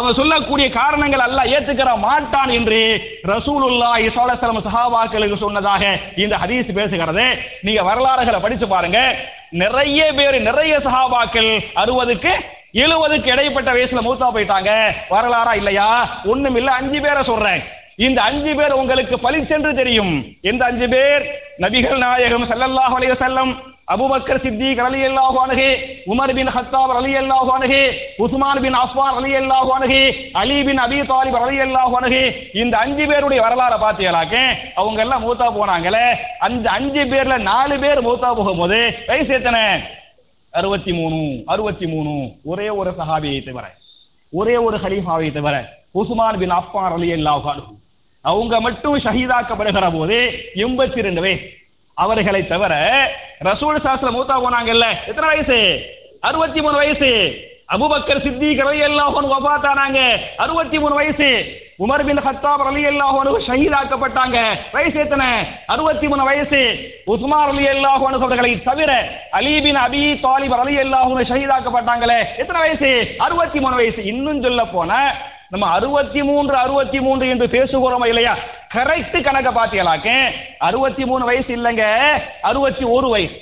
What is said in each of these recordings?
அவன் சொல்லக்கூடிய காரணங்கள் அல்லாஹ் ஏத்துக்கிற மாட்டான் என்று ரசூலுல்லாஹி ஸல்லல்லாஹு அலைஹி வஸல்லம் சஹாபாக்களுக்கு சொன்னதாக இந்த ஹதீஸ் பேசுகிறது நீங்க வரலாறுகளை படிச்சு பாருங்க நிறைய பேர் நிறைய சஹாபாக்கள் அறுபதுக்கு எழுபதுக்கு இடைப்பட்ட வயசுல மூத்தா போயிட்டாங்க வரலாறா இல்லையா ஒண்ணும் இல்ல அஞ்சு பேரை சொல்றேன் இந்த அஞ்சு பேர் உங்களுக்கு பளிச்சென்று தெரியும் எந்த அஞ்சு பேர் நபிகள் நாயகம் ஸல்லல்லாஹு அலைஹி வஸல்லம் அபூபக்கர் சித்திக் ரலியல்லாஹு அன்ஹு உமர் பின் ஹத்தாப் ரலியல்லாஹு அன்ஹு உஸ்மான் பின் அஃபான் ரலியல்லாஹு அன்ஹு அலி பின் அபி தாலிப் ரலியல்லாஹு அன்ஹு இந்த அஞ்சு பேருடைய வரலாறை பார்த்தீங்களாக்க அவங்க எல்லாம் மூத்தா போனாங்களே அந்த அஞ்சு பேர்ல நாலு பேர் மூத்தா போகும்போது வயசு எத்தனை அறுபத்தி மூணு அறுபத்தி மூணு ஒரே ஒரு சஹாபியை தவிர ஒரே ஒரு ஹலீஃபாவை தவிர உஸ்மான் பின் அஃபான் ரலியல்லாஹு அன்ஹு அவங்க மட்டும் ஷஹீதாக்கப்படுகிற போது எண்பத்தி ரெண்டு வயசு அவர்களை தவிர ரசூல் சாஸ்திர மூத்தா போனாங்கல்ல எத்தனை வயசு அறுபத்தி மூணு வயசு அபுபக்கர் சித்திக் ரலியல்லாஹு அன்ஹு வஃபாத்தானாங்க அறுபத்தி மூணு வயசு உமர் பின் ஹத்தாப் ரலியல்லாஹு அன்ஹு ஷஹீதாக்கப்பட்டாங்க வயசு எத்தனை அறுபத்தி மூணு வயசு உஸ்மான் ரலியல்லாஹு அன்ஹு அவர்களை தவிர அலி பின் அபி தாலிப் ரலியல்லாஹு அன்ஹு ஷஹீதாக்கப்பட்டாங்களே எத்தனை வயசு அறுபத்தி மூணு வயசு இன்னும் சொல்ல போனா நம்ம அறுபத்தி மூன்று அறுபத்தி மூன்று என்று பேசுகிறோமா இல்லையா கரெக்ட் கணக்க பாத்தீங்களாக்க அறுபத்தி மூணு வயசு இல்லைங்க அறுபத்தி ஒரு வயசு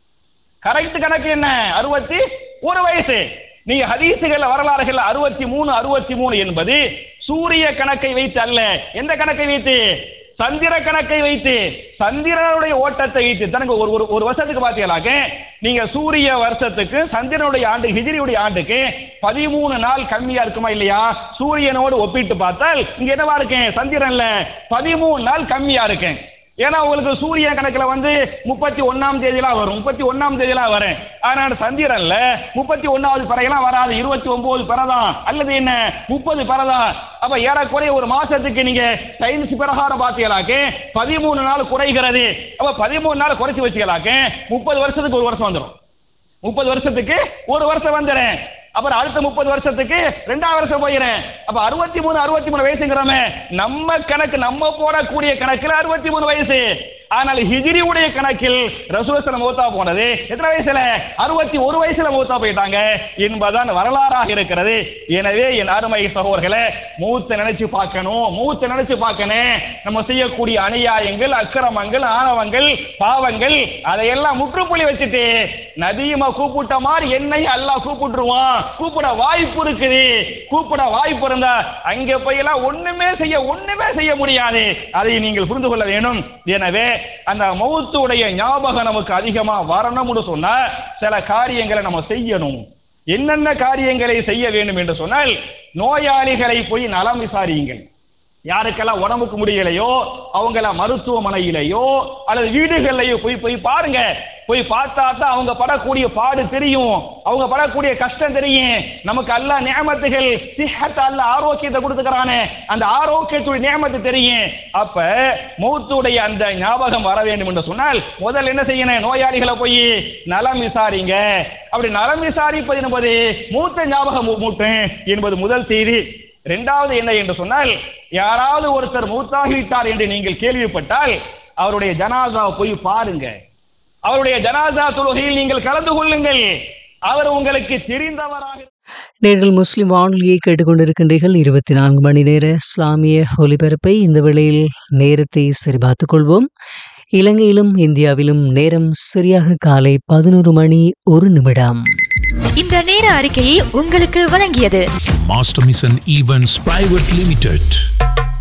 கரெக்ட் கணக்கு என்ன அறுபத்தி ஒரு வயசு நீங்க ஹதீசுகள் வரலாறுகள் அறுபத்தி மூணு அறுபத்தி மூணு என்பது சூரிய கணக்கை வைத்து அல்ல எந்த கணக்கை வைத்து சந்திர கணக்கை வைத்து சந்திரனுடைய ஓட்டத்தை வைத்து தனக்கு ஒரு ஒரு ஒரு வருஷத்துக்கு பாத்தீங்களாக்க நீங்க சூரிய வருஷத்துக்கு சந்திரனுடைய ஆண்டு ஹிஜிரியுடைய ஆண்டுக்கு பதிமூணு நாள் கம்மியா இருக்குமா இல்லையா சூரியனோடு ஒப்பிட்டு பார்த்தால் இங்க என்னவா இருக்கேன் சந்திரன்ல பதிமூணு நாள் கம்மியா இருக்கேன் ஏன்னா உங்களுக்கு சூரிய கணக்குல வந்து முப்பத்தி ஒன்னாம் தேதியெல்லாம் வரும் முப்பத்தி ஒன்னாம் தேதியெல்லாம் வரும் அதனால சந்திரன்ல முப்பத்தி ஒன்னாவது பிறையெல்லாம் வராது இருபத்தி ஒன்பது பிறதான் அல்லது என்ன முப்பது பிறதான் அப்ப ஏறக்குறைய ஒரு மாசத்துக்கு நீங்க சயின்ஸ் பிரகாரம் பாத்தீங்களாக்கு பதிமூணு நாள் குறைகிறது அப்ப பதிமூணு நாள் குறைச்சு வச்சுக்கலாக்கு முப்பது வருஷத்துக்கு ஒரு வருஷம் வந்துடும் முப்பது வருஷத்துக்கு ஒரு வருஷம் வந்துடுறேன் அப்புறம் அடுத்த முப்பது வருஷத்துக்கு ரெண்டாவது வருஷம் போயிடுறேன் அப்ப அறுபத்தி மூணு அறுபத்தி மூணு வயசுங்கிறோமே நம்ம கணக்கு நம்ம போடக்கூடிய கணக்குல அறுபத்தி மூணு வயசு ஆனால் ஹிஜ்ரியுடைய கணக்கில் ரசூசல மூத்தா போனது எத்தனை வயசுல அறுபத்தி ஒரு வயசுல மூத்தா போயிட்டாங்க என்பதுதான் வரலாறாக இருக்கிறது எனவே என் அருமை சகோதரர்களே மூத்த நினைச்சு பார்க்கணும் மூத்த நினைச்சு பார்க்கணும் நம்ம செய்யக்கூடிய அநியாயங்கள் அக்கிரமங்கள் ஆணவங்கள் பாவங்கள் அதையெல்லாம் முற்றுப்புள்ளி வச்சுட்டு நதியுமா கூப்பிட்ட மாதிரி என்னை அல்லாஹ் கூப்பிட்டுருவான் கூப்பிட வாய்ப்பு இருக்குது கூப்பிட வாய்ப்பு இருந்தா அங்க போய் எல்லாம் ஒண்ணுமே செய்ய ஒண்ணுமே செய்ய முடியாது அதை நீங்கள் புரிந்து கொள்ள வேணும் எனவே அந்த மௌத்துடைய ஞாபகம் நமக்கு அதிகமா வரணும்னு சொன்னா சில காரியங்களை நம்ம செய்யணும் என்னென்ன காரியங்களை செய்ய வேண்டும் என்று சொன்னால் நோயாளிகளை போய் நலம் விசாரியுங்கள் யாருக்கெல்லாம் உடம்புக்கு முடியலையோ அவங்கள மருத்துவமனையிலையோ அல்லது வீடுகள்லையோ போய் போய் பாருங்க போய் பார்த்தா தான் அவங்க படக்கூடிய பாடு தெரியும் அவங்க படக்கூடிய கஷ்டம் தெரியும் நமக்கு அல்ல நியமத்துகள் சிஹத் அல்ல ஆரோக்கியத்தை கொடுத்துக்கிறானே அந்த ஆரோக்கியத்துடைய நியமத்து தெரியும் அப்ப மௌத்துடைய அந்த ஞாபகம் வர வேண்டும் என்று சொன்னால் முதல்ல என்ன செய்யணும் நோயாளிகளை போய் நலம் விசாரிங்க அப்படி நலம் விசாரிப்பது என்பது மூத்த ஞாபகம் மூட்டும் என்பது முதல் செய்தி இரண்டாவது என்ன என்று சொன்னால் யாராவது ஒருத்தர் மூத்தாகிவிட்டார் என்று நீங்கள் கேள்விப்பட்டால் அவருடைய ஜனாசாவை போய் பாருங்க அவருடைய ஜனாசா தொழுகையில் நீங்கள் கலந்து கொள்ளுங்கள் அவர் உங்களுக்கு தெரிந்தவராக நேர்கள் முஸ்லிம் வானொலியை கேட்டுக்கொண்டிருக்கின்றீர்கள் இருபத்தி நான்கு மணி நேர இஸ்லாமிய ஒலிபரப்பை இந்த வேளையில் நேரத்தை சரிபார்த்துக் கொள்வோம் இலங்கையிலும் இந்தியாவிலும் நேரம் சரியாக காலை பதினோரு மணி ஒரு நிமிடம் இந்த நேர அறிக்கையை உங்களுக்கு வழங்கியது Master Mission Events Private Limited.